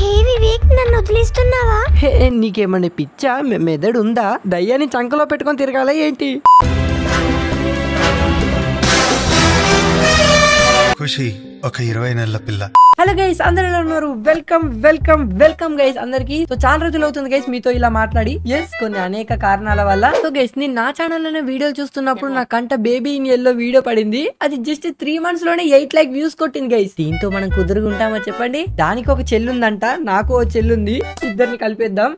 హే వివేక్ నన్ను వదిలేస్తున్నావా హే నీకేమన్నా పిచ్చా మె- మెదడు ఉందా దయ్యాన్ని చంకలో పెట్టుకొని తిరగాల ఏంటి ఖుషి ఒక ఇరవై నెలల పిల్ల హలో గైస్ అందరూ ఎలా ఉన్నారు వెల్కమ్ వెల్కమ్ వెల్కమ్ గైస్ అందరికి సో చాలా రోజులు అవుతుంది గైస్ మీతో ఇలా మాట్లాడి ఎస్ కొన్ని అనేక కారణాల వల్ల సో గైస్ నేను నా ఛానల్ లోనే వీడియోలు చూస్తున్నప్పుడు నా కంట బేబీ ఇన్ ఎల్లో వీడియో పడింది అది జస్ట్ త్రీ మంత్స్ లోనే ఎయిట్ లైక్ వ్యూస్ కొట్టింది గైస్ దీంతో మనం కుదురుగుంటామా చెప్పండి దానికి ఒక చెల్లుందంట నాకు ఓ చెల్లుంది ఇద్దరిని కలిపేద్దాం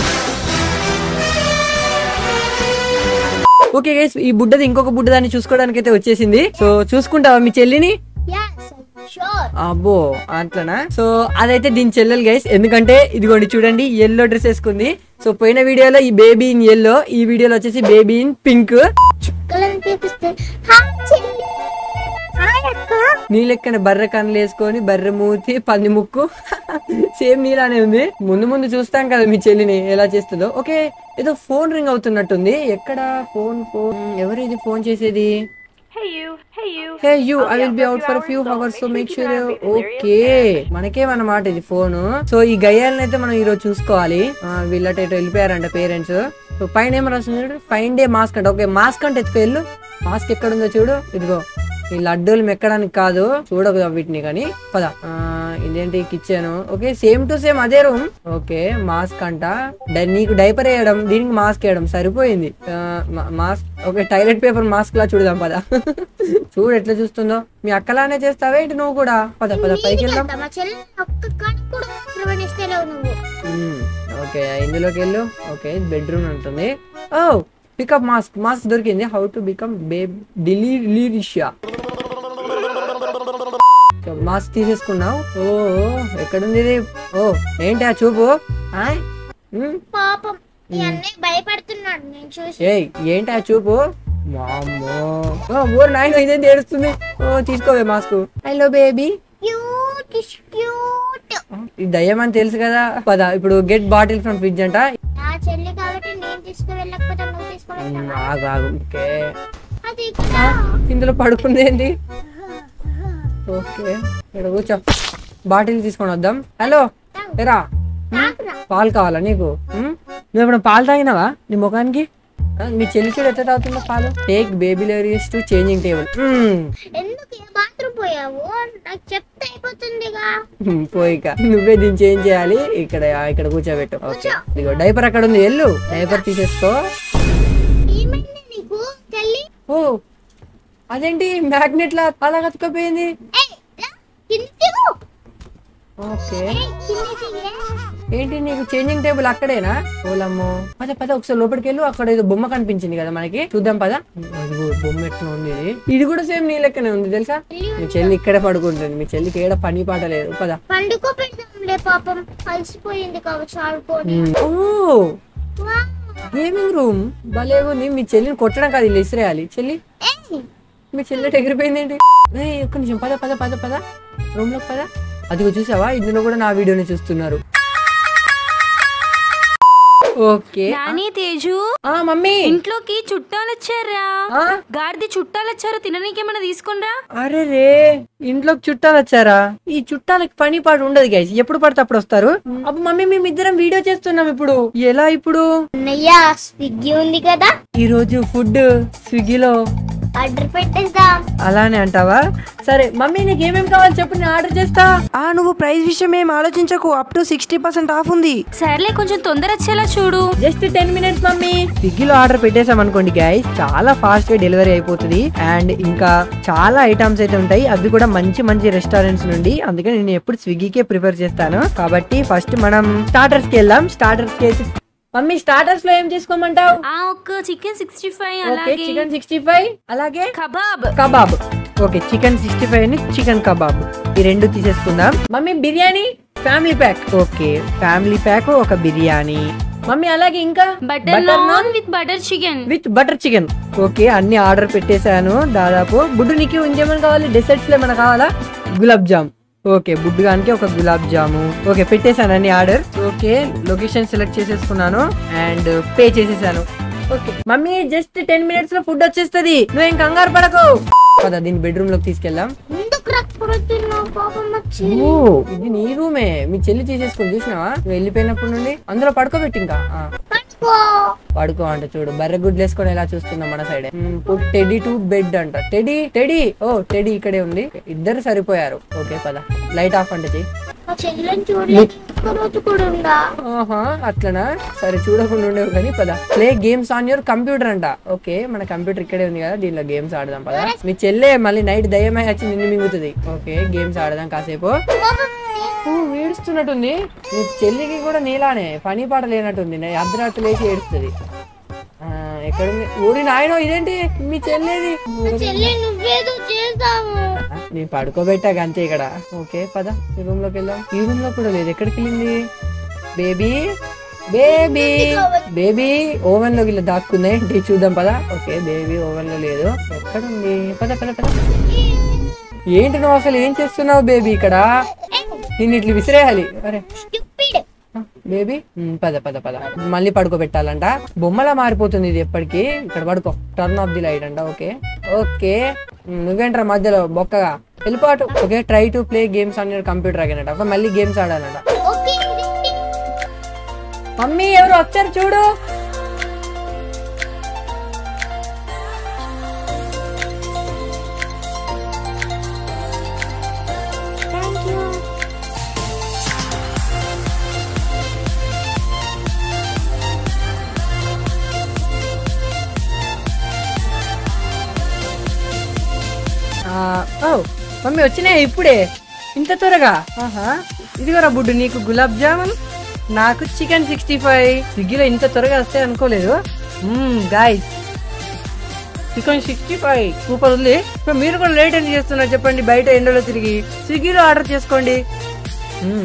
ఓకే గైస్ ఈ బుడ్డది ఇంకొక బుడ్డదాన్ని చూసుకోవడానికి అయితే వచ్చేసింది సో చూసుకుంటావా మీ చెల్లిని షూర్ అబ్బో అట్లనా సో అదైతే దీని చెల్లెలు గైస్ ఎందుకంటే ఇదిగోండి చూడండి ఎల్లో డ్రెస్ వేసుకుంది సో పోయిన వీడియోలో ఈ బేబీ ఇన్ ఎల్లో ఈ వీడియోలో వచ్చేసి బేబీ ఇన్ పింక్ చుక్కలను చూపిస్తే హాయ్ చెల్లి హాయ్ అక్క నీ లెక్కన బర్రె కన్నులు వేసుకొని బర్రె మూతి పంది ముక్కు సేమ్ నీలానే ఉంది ముందు ముందు చూస్తాం కదా మీ చెల్లిని ఎలా చేస్తుందో ఓకే ఏదో ఫోన్ రింగ్ అవుతున్నట్టుంది ఎక్కడ ఫోన్ ఫోన్ ఎవరు ఇది ఫోన్ చేసేది Hey you, hey you. Hey you I will be out for few hours so make sure okay మనకేమన్నమాట ఇది ఫోన్ సో ఈ గయ్యాలను అయితే మనం ఈ రోజు చూసుకోవాలి ఆ, వీళ్ళట ఇటు వెళ్ళిపోయారంట పేరెంట్స్ సో పైన ఏమో రాస్తుంది ఫైన్ డే మాస్క్ అంట ఓకే మాస్క్ అంటే ఎత్తుకు వెళ్ళు మాస్క్ ఎక్కడ ఉందో చూడు ఇదిగో ఈ లడ్డూలు మెక్కడానికి కాదు చూడకు వీటిని కానీ పద ఆ, ఇదేంటి kitchen okay same to same అదే రూమ్ ఓకే మాస్క్ అంట డై- నీకు డైపర్ వేయడం దీనికి మాస్క్ వేయడం సరిపోయింది ఆ, మా- mask okay toilet paper mask లా చూడదాం పద చూడు ఎట్లా చూస్తుందో మీ అక్కలానే చేస్తావే ఏంటి నువ్వు కూడా పద పద పైకి వెళ్దాం మా చెల్లి ఒక్క కణ్ కూడా ప్రవణిస్తలేవు నువ్వు మ్మ్. ఓకే ఇందులోకి వెళ్ళు ఓకే బెడ్రూమ్ ఉంటుంది ఓ పికప్ మాస్క్ మాస్క్ దొరికింది how to become babe delirious mask తీసేసుకున్నావు ఓ ఎక్కడుంది ఇది ఓ ఏంటి ఆ చూపు ఆయ్? మ్మ్. పాపం ఈ అన్నయ్య భయపడుతున్నాడు నేను చూసి ఏయ్ ఏంటి ఆ చూపు వామ్మో ఓ ఊరు నాయన ఇదేంటి ఏడుస్తుంది ఓ తీసుకోవే mask hello baby cute cute ఇది దయ్యం అని తెలుసు కదా పద ఇప్పుడు గెట్ బాటిల్ ఫ్రమ్ ఫ్రిడ్జ్ అంట నా చెల్లి కాబట్టి నేను తీసుకువెళ్ళకపోతే నువ్వు తీసుకువెళ్తావా ఆగు ఆగు ఓకే అది ఇక్కడ ఇందులో పడుకుంది ఏంటి ఓకే ఇక్కడ కూర్చో బాటిల్ తీసుకొని వద్దాం హలో ఎరా తాగురా. పాలు కావాలా నీకు ఉమ్? నువ్వు ఎప్పుడు పాలు తాగినావా నీ ముఖానికి ఆ, మీ చెల్లి చూడు ఎట్లా తాగుతుందో పాలు take baby delirious to changing table ఎందుకు ఏ బాత్రూమ్ పోయావు నాకు చెప్తే అయిపోతుందిగా పోయిక నువ్వే దీన్ని చేంజ్ చేయాలి ఇక్కడ ఇక్కడ కూర్చోబెట్టు ఓకే ఇదిగో డైపర్ అక్కడ ఉంది వెళ్ళు డైపర్ తీసేసుకో ఏమైంది నీకు చెల్లి ఓ అదేంటి మ్యాగ్నెట్ లా అలా కతుకపోయింది ఏయ్, రా, కిందికి దిగు. ఓకే ఏయ్, కిందికి దిగే. ఏంటి నీకు చేంజింగ్ టేబుల్ అక్కడేనా ఓలమ్మో పద పద ఒకసారి లోపలికి వెళ్ళు అక్కడ ఏదో బొమ్మ కనిపించింది కదా మనకి చూద్దాం పద అదిగో బొమ్మ ఎట్లా ఉంది ఇది ఇది కూడా సేమ్ నీ లెక్కనే ఉంది తెలుసా మీ చెల్లి ఇక్కడే పడుకుంటుంది మీ చెల్లికి ఏడ పని పాట లేదు పద పండుకో పెడదాంలే పాపం అలసిపోయింది కావచ్చు ఆడుకొని ఓ వా. గేమింగ్ రూమ్ భలే ఉంది మీ చెల్లిని కొట్టడం కాదు ఇలా ఇసిరేయాలి చెల్లి ఏయ్, మీ చెల్లి ఎగిరిపోయింది ఏంటి ఏయ్, ఒక్క నిమిషం పద పద పద పద రూమ్ లోకి పద అదిగో చూసావా ఇందులో కూడా నా వీడియోని చూస్తున్నారు ఓకే నాని తేజు ఆ మమ్మీ ఇంట్లోకి చుట్టాలు వచ్చారా ఆ? గాడిది చుట్టాలు వచ్చారు తిననీకి ఏమైనా తీసుకుంరా అరే రే ఇంట్లోకి చుట్టాలు వచ్చారా ఈ చుట్టాలకి పని పాటు ఉండదు గైస్ ఎప్పుడు పడితే అప్పుడు వస్తారు అప్పుడు మమ్మీ మేము ఇద్దరం వీడియో చేస్తున్నాం ఇప్పుడు ఎలా ఇప్పుడు అన్నయ్య స్విగ్గీ ఉంది కదా ఈ రోజు ఫుడ్ స్విగ్గీలో ఆర్డర్ పెట్టేద్దాం అలానే అంటావా సరే మమ్మీ నీకు ఏమేమి కావాలి చెప్పు నేను ఆర్డర్ చేస్తా ఆ నువ్వు ప్రైస్ విషయం ఏం ఆలోచించకు up to sixty percent off ఉంది సర్లే కొంచెం తొందర వచ్చేలా చూడు జస్ట్ టెన్ మినిట్స్ మమ్మీ స్విగ్గీలో ఆర్డర్ పెట్టేసాం అనుకోండి గైస్ చాలా ఫాస్ట్ గా డెలివరీ అయిపోతుంది అండ్ ఇంకా చాలా ఐటమ్స్ అయితే ఉంటాయి అవి కూడా మంచి మంచి రెస్టారెంట్స్ నుండి అందుకని నేను ఎప్పుడు స్విగ్గీకే ప్రిఫర్ చేస్తాను కాబట్టి ఫస్ట్ మనం స్టార్టర్స్ కి వెళ్దాం స్టార్టర్స్ కి అయితే మమ్మీ స్టార్టర్స్ లో ఏం తీసుకోమంటావు ఆ ఒక్క చికెన్ సిక్స్టీ ఫైవ్ ఓకే అలాగే చికెన్ సిక్స్టీ ఫైవ్ అలాగే kebab kebab okay chicken sixty five అని చికెన్ కబాబ్ ఈ రెండు తీసేసుకుందాం mummy biryani family pack okay family pack ఒక బిర్యానీ మమ్మీ అలాగే ఇంకా butter naan with butter chicken with butter chicken okay అన్ని ఆర్డర్ పెట్టేశాను దాదాపు బుడ్డు నీకు ఇంకేమైనా కావాలి డెసర్ట్స్ లో ఏమైనా కావాలా గులాబ్ జామ్ ఓకే బుడ్డు గానికి ఒక గులాబ్ జాము ఓకే పెట్టేశాను అన్ని ఆర్డర్ ఓకే లొకేషన్ సెలెక్ట్ చేసేసుకున్నాను అండ్ పే చేసేసాను okay mummy just ten minutes లో ఫుడ్ వచ్చేస్తుంది నువ్వేం కంగారు పడకు పద దీన్ని బెడ్రూమ్ లోకి తీసుకెళ్దాం ఎందుకు రక్కపోతున్నావు పాపం వచ్చి ఓ ఇది నీ రూమే మీ చెల్లి తీసేసుకొని చూసినావా నువ్వు వెళ్ళిపోయినప్పుడు నుండి అందులో పడుకోబెట్టి ఇంకా ఆ, పట్టుకో పడుకో అంట చూడు బర్రె గుడ్లు వేసుకొని ఎలా చూస్తున్నాం మన సైడ్ టెడీ టు బెడ్ అంట టెడీ టెడీ ఓ టెడీ ఇక్కడే ఉంది ఇద్దరు సరిపోయారు ఓకే పద లైట్ ఆఫ్ అంటే చెయ్యి మా చెల్లెని చూడలేదు ఒక్క రోజు కూడా ఉందా ఆహా అట్లనా సరే చూడకుండా ఉండేవి కానీ పద play games on your computer అంట ఓకే మన కంప్యూటర్ ఇక్కడే ఉంది కదా దీనిలో గేమ్స్ ఆడదాం పద మీ చెల్లె మళ్ళీ నైట్ దయ్యమై వచ్చి నిన్ను మింగుతుంది ఓకే గేమ్స్ ఆడదాం కాసేపు పాపం ఓ, ఏడుస్తున్నట్టుంది మీ చెల్లికి కూడా నీలానే పని పాట లేనట్టుంది నే- అర్ధరాత్రి లేచి ఏడుస్తుంది ఆ, ఎక్కడుంది ఊరి నాయనో ఇదేంటి మీ చెల్లేది మా చెల్లి నువ్వేదో చేస్తావు ఆ, నేను పడుకోబెట్టాక అంతే ఇక్కడ ఓకే పద ఈ రూమ్ లోకి వెళ్దాం ఈ రూమ్ లో కూడా లేదు ఎక్కడికి వెళ్ళింది బేబీ బేబీ బేబీ ఓవెన్ లోకి ఇలా దాక్కుంది ఏంటి చూద్దాం పద ఓకే బేబీ ఓవెన్ లో లేదు ఎక్కడ ఉంది పద పద పద ఏంటి నువ్వు అసలు ఏం చేస్తున్నావు బేబీ ఇక్కడ నేను ఇట్లా విసిరేయాలి అరే స్టూపిడ్ బేబీ ఉమ్, పద పద పద మళ్ళీ పడుకోబెట్టాలంట బొమ్మలా మారిపోతుంది ఇది ఎప్పటికి ఇక్కడ పడుకో టర్న్ ఆఫ్ ది లైట్ అంట ఓకే ఓకే ఉమ్, నువ్వేంట్రా మధ్యలో బొక్కగా వెళ్ళిపోటు okay try to play games on your computer అగేనట ఒక మళ్ళీ గేమ్స్ ఆడాలంట ఓకే మమ్మీ ఎవరు వచ్చారు చూడు థ్యాంక్ యూ ఆ, ఓ మమ్మీ వచ్చినాయి ఇప్పుడే ఇంత త్వరగా ఆహా ఇదిగోరా బుడ్డు నీకు గులాబ్ జామున్ నాకు చికెన్ సిక్స్టీ ఫైవ్ స్విగ్గీలో ఇంత త్వరగా వస్తాయి అనుకోలేదు guys chicken sixty five super ఉంది ఇప్పుడు మీరు కూడా లేట్ ఎందుకు చేస్తున్నారు చెప్పండి బయట ఎండలో తిరిగి స్విగ్గీలో ఆర్డర్ చేసుకోండి మ్మ్.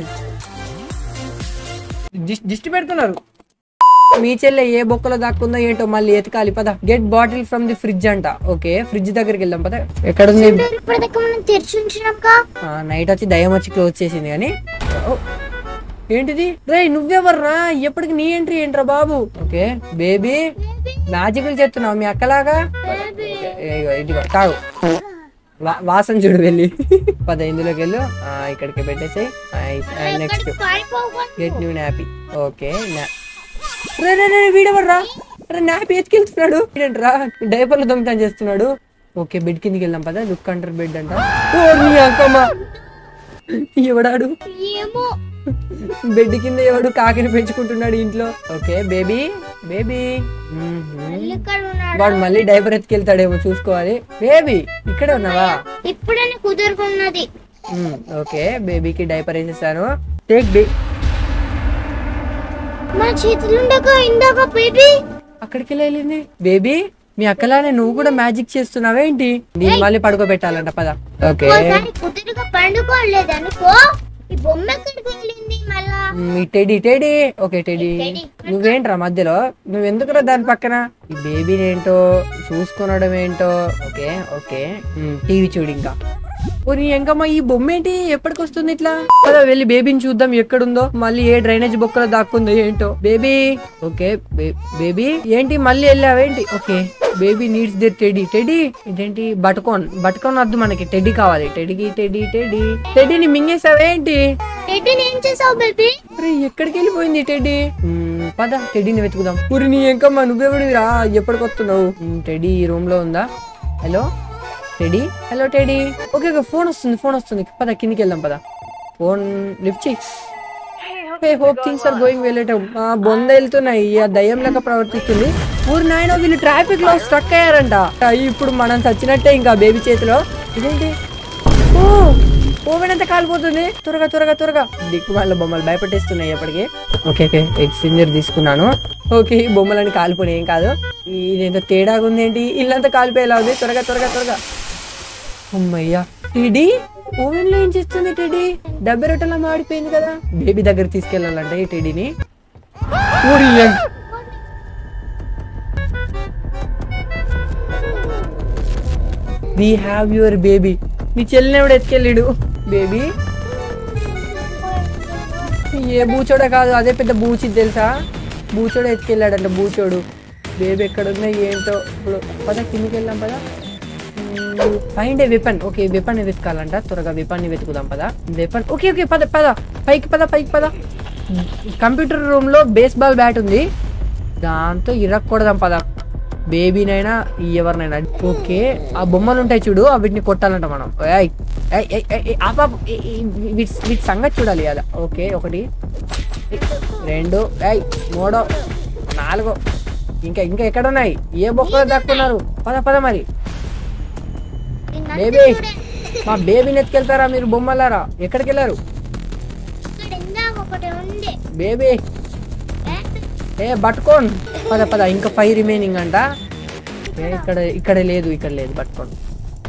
దిష్టి దిష్టి పెడుతున్నారు మీ చెల్లె ఏ బొక్కలో దాక్కుందో ఏంటో మళ్ళీ ఎతకాలి పద get bottle from the fridge అంట ఓకే ఫ్రిడ్జ్ దగ్గరికి వెళ్దాం పద ఎక్కడుంది ఇప్పటిదాకా మనం తెరిచి ఉంచినాక నైట్ వచ్చి దయ్యం వచ్చి క్లోజ్ చేసింది కానీ ఓ, ఏంటిది రే నువ్వెవర్రా ఎప్పటికి నీ ఎంట్రీ ఏంట్రా బాబు ఓకే బేబీ మ్యాజికల్ చేస్తున్నావు మీ అక్కలాగా ఇదిగో, ఇదిగో తాగు వా- వాసన చూడు వెళ్ళి పద ఇందులోకి వెళ్ళు ఆ, ఇక్కడికి పెట్టేసి నెక్స్ట్ పారిపోకుండా గెట్ న్యూ నాపీ ఓకే రే రే రే వీడెవర్రా రే నాపీ ఎత్తుకెళ్తున్నాడు ఏంట్రా డైపర్లు దొంగతనం చేస్తున్నాడు ఓకే బెడ్ కిందికి వెళ్దాం పద లుక్ అండర్ బెడ్ అంట ఓ నీ అక్కమ్మ ఎవడాడు ఏమో బెడ్ కింద ఎవడు కాకిని పెంచుకుంటున్నాడు ఇంట్లో ఓకే బేబీ బేబీ ఇక్కడ ఉన్నాడు వాడు మళ్ళీ డైపర్ ఎత్తుకెళ్తాడేమో చూసుకోవాలి బేబీ ఇక్కడే ఉన్నావా ఇప్పుడనే కుదురుకున్నది మ్మ్, ఓకే బేబీకి డైపర్ వేసేసాను టేక్ బే మన చేతులుండగా ఇందాక బేబీ అక్కడికి వెళ్ళింది బేబీ మీ అక్కలానే నువ్వు కూడా మ్యాజిక్ చేస్తున్నావేంటి నేను మళ్ళీ పడుకోబెట్టాలంట పద ఓకే ఒకసారి కుదురుగా పండుకోలేదు అనుకో ఈ బొమ్మ ఎక్కడికి వెళ్ళింది మళ్ళా మీ teddy teddy okay teddy teddy. నువ్వేంట్రా మధ్యలో నువ్వు ఎందుకురా దాని పక్కన ఈ బేబీని ఏంటో చూసుకొనడం ఏంటో ఓకే ఓకే టీవీ చూడు ఇంకా ఓ నీ ఎంకమ్మ ఈ బొమ్మ ఏంటి ఎప్పటికి వస్తుంది ఇట్లా పద వెళ్ళి బేబీని చూద్దాం ఎక్కడుందో మళ్ళీ ఏ డ్రైనేజ్ బొక్కలో దాక్కుందో ఏంటో బేబీ ఓకే బేబీ ఏంటి మళ్ళీ వెళ్ళావేంటి okay baby needs the teddy teddy ఇదేంటి బటకోన్ బటకోన్ వద్దు మనకి టెడీ కావాలి టెడీకి టెడీ టెడీ టెడీని మింగేసావేంటి టెడ్డీని ఏం చేసావు బేబీ అరే ఎక్కడికి వెళ్ళిపోయింది టెడ్డీ మ్మ్, పద టెడ్డీని వెతుకుదాం ఊరి నీ ఎంకమ్మా నువ్వెవడిరా ఎప్పటికి వస్తున్నావు మ్మ్, టెడ్డీ ఈ రూమ్ లో ఉందా hello teddy hello teddy okay okay phone వస్తుంది ఫోన్ వస్తుంది పద కిందికి వెళ్దాం పద ఫోన్ లిఫ్ట్ చేయి hey hope things are going well ఎట్ ఆ బొంద వెళ్తున్నాయి ఆ దయ్యం లెక్క ప్రవర్తిస్తుంది ఊరు నాయన వీళ్ళు ట్రాఫిక్ లో స్ట్రక్ అయ్యారంట ఆ, ఇప్పుడు మనం చచ్చినట్టే ఇంకా బేబీ చేతిలో ఇదేంటి ఓ ఓవెన్ ఎంత కాలిపోతుంది త్వరగా త్వరగా త్వరగా దిక్కు వాళ్ళ బొమ్మలు భయపెట్టేస్తున్నాయి ఎప్పటికి ఓకే ఓకే ఎక్స్చేంజర్ తీసుకున్నాను ఓకే ఈ బొమ్మలని కాలిపోయినాయి ఏం కాదు ఇదేంటో తేడాగా ఉంది ఏంటి ఇల్లంతా కాలిపోయేలా ఉంది త్వరగా త్వరగా త్వరగా అమ్మయ్యా టెడీ ఓవెన్ లో ఏం చేస్తుంది టెడీ డబ్బె రొట్టెలా మాడిపోయింది కదా బేబీ దగ్గర తీసుకెళ్ళాలంట ఈ టెడీని ఊరి ఎగ్. వి హ్యావ్ యువర్ బేబీ మీ చెల్లిని ఎవడు ఎత్తుకెళ్ళాడు బేబీ ఏ బూచోడే కాదు అదే పెద్ద బూచి తెలుసా బూచోడు ఎత్తుకెళ్ళాడంట బూచోడు బేబీ ఎక్కడుందో ఏంటో ఇప్పుడు పద కిందికి వెళ్దాం పద find a weapon okay weapon వెతకాలంట త్వరగా వెపన్ ని వెతుకుదాం పద వెపన్ ఓకే ఓకే పద పద పైకి పద పైకి పద కంప్యూటర్ రూమ్ లో బేస్బాల్ బ్యాట్ ఉంది దాంతో ఇరక్కూడదాం పద బేబీనైనా ఎవరినైనా ఓకే ఆ బొమ్మలు ఉంటాయి చూడు ఆ వీటిని కొట్టాలంట మనం ఏయ్, ఏయ్, ఏయ్, ఏయ్, ఏయ్, ఆపు, ఆపు. ఏ- ఏ- వీటి వీటి సంగతి చూడాలి కదా ఓకే ఒకటి రెండు ఏయ్ మూడో నాలుగో ఇంకా ఇంకా ఎక్కడ ఉన్నాయి ఏ బొక్కలు దక్కున్నారు పద పద మరి బేబీ మా బేబీని ఎత్తుకెళ్తారా మీరు బొమ్మలారా ఎక్కడికి వెళ్ళారు ఇక్కడ ఇందాక ఒకటి ఉంది బేబీ ఏ పట్టుకోండి పద పద ఇంకా ఫైవ్ రిమైనింగ్ అంట ఏ, ఇక్కడ ఇక్కడ లేదు ఇక్కడ లేదు పట్టుకోండి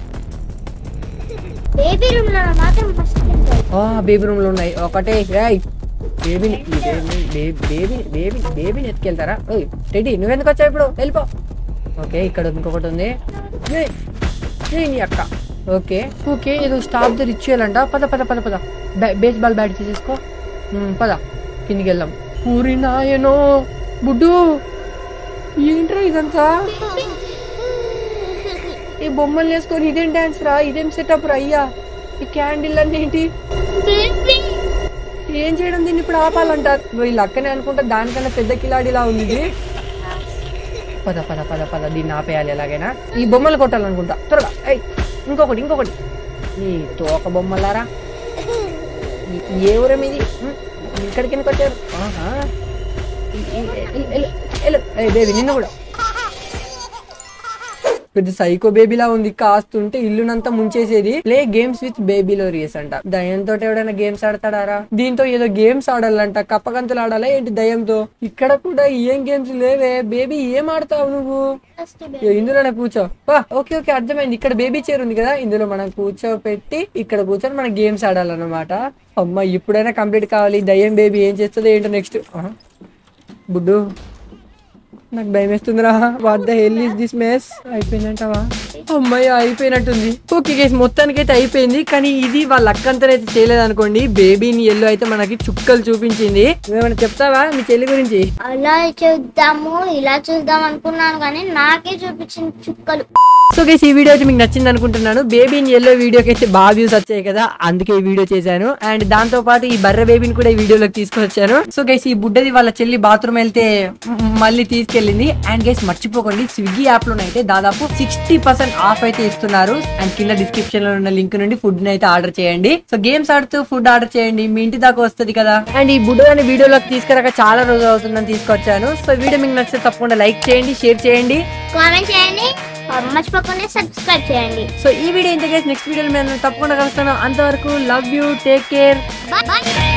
బేబీ రూమ్ లో మాత్రం ఫస్ట్ ఆ బేబీ రూమ్ లో ఉన్నాయి ఒకటే ఏయ్ బేబీని ఈ బేబీని బే- బేబీ బేబీ బేబీని ఎత్తుకెళ్తారా ఓయ్ టెడ్డీ నువ్వెందుకు వచ్చావు ఇప్పుడు వెళ్ళిపో ఓకే ఇక్కడ ఇంకొకటి ఉంది ఏయ్, ఏయ్ నీ అక్క ఓకే ఓకే ఏదో స్టాప్ ద రిచువల్ అంట పద పద పద పద బేస్ బాల్ బ్యాట్ తీసేసుకో ఉమ్, పద కిందికి వెళ్దాం పూరి నాయనో బుడ్డు ఏంట్రా ఇదంతా ఈ బొమ్మలు వేసుకొని ఇదేం డాన్స్ రా ఇదేం సెటప్ రా అయ్యా ఈ క్యాండిల్ అన్ని ఏంటి ఏం చేయడం దీన్ని ఇప్పుడు ఆపాలంట వీళ్ళు అక్కనే అనుకుంటా దానికన్నా పెద్ద కిలాడిలా ఉంది ఇది పద పద పద పద దీన్ని ఆపేయాలి ఎలాగైనా ఈ బొమ్మలు కొట్టాలనుకుంటా త్వరగా ఏయ్ ఇంకొకటి ఇంకొకటి ఈ తోక బొమ్మలారా ఈ- ఏ ఊరం ఇది ఉం, ఇక్కడికి ఎందుకు వచ్చారు ఆహా. ఈ- ఈ- ఎల్- ఎల్- ఎల్. ఏయ్ బేబీ నిన్ను కూడా పెద్ద సైకో బేబీలా ఉంది కాస్తుంటే ఇల్లునంతా ముంచేసేది play games with baby delirious అంట దయంతో ఎవడైనా గేమ్స్ ఆడతాడారా దీంతో ఏదో గేమ్స్ ఆడాలంట కప్పగంతులు ఆడాలా ఏంటి దయంతో ఇక్కడ కూడా ఏం గేమ్స్ లేవే బేబీ ఏం ఆడతావు నువ్వు ఫస్ట్ ఇగో ఇందులోనే కూర్చో వా ఓకే ఓకే అర్థమైంది ఇక్కడ బేబీ చైర్ ఉంది కదా ఇందులో మనం కూర్చోపెట్టి ఇక్కడ కూర్చొని మనం గేమ్స్ ఆడాలన్నమాట అమ్మ ఇప్పుడైనా కంప్లీట్ కావాలి దయ్యం బేబీ ఏం చేస్తుందో ఏంటో నెక్స్ట్ బుడ్డు నాకు భయం వేస్తుందిరా what the hell is this mess అయిపోయిందంటావా అమ్మాయి అయిపోయినట్టుంది ఓకే గేస్ మొత్తానికి అయితే అయిపోయింది కానీ ఇది వాళ్ళ అక్కంతా అయితే చేయలేదు అనుకోండి బేబీని ఎల్లో అయితే మనకి చుక్కలు చూపించింది నువ్వేమైనా చెప్తావా మీ చెల్లి గురించి అలా చూద్దాము ఇలా చూద్దాం అనుకున్నాను కానీ నాకే చూపించిన చుక్కలు సో గైస్ ఈ వీడియో అయితే మీకు నచ్చింది అనుకుంటున్నాను బేబీని ఎల్లో వీడియోకి అయితే బాగా వ్యూస్ వచ్చాయి కదా అందుకే ఈ వీడియో చేశాను అండ్ దాంతో పాటు ఈ బర్రె బేబీని కూడా ఈ వీడియోలోకి తీసుకొచ్చాను సో గైస్ ఈ బుడ్డది వాళ్ళ చెల్లి బాత్రూమ్ వెళ్తే మ్, మళ్ళీ తీసుకెళ్ళింది అండ్ గైస్ మర్చిపోకండి స్విగ్గీ యాప్ లోనైతే దాదాపు సిక్స్టీ పర్సెంట్ ఆఫ్ అయితే ఇస్తున్నారు అండ్ కింద డిస్క్రిప్షన్ లో ఉన్న లింక్ నుండి ఫుడ్ ని అయితే ఆర్డర్ చేయండి సో గేమ్స్ ఆడుతూ ఫుడ్ ఆర్డర్ చేయండి మీ ఇంటి దాకా వస్తుంది కదా అండ్ ఈ బుడ్డు అనే వీడియోలోకి తీసుకురాక చాలా రోజులు అవుతుందని తీసుకొచ్చాను సో వీడియో మీకు నచ్చితే తప్పకుండా లైక్ చేయండి షేర్ చేయండి కామెంట్ చేయండి మర్చిపోకుండా సబ్స్క్రైబ్ చేయండి సో ఈ వీడియో ఇంత నెక్స్ట్ వీడియోలో మేము తప్పకుండా కలుస్తాను అంతవరకు love you take care bye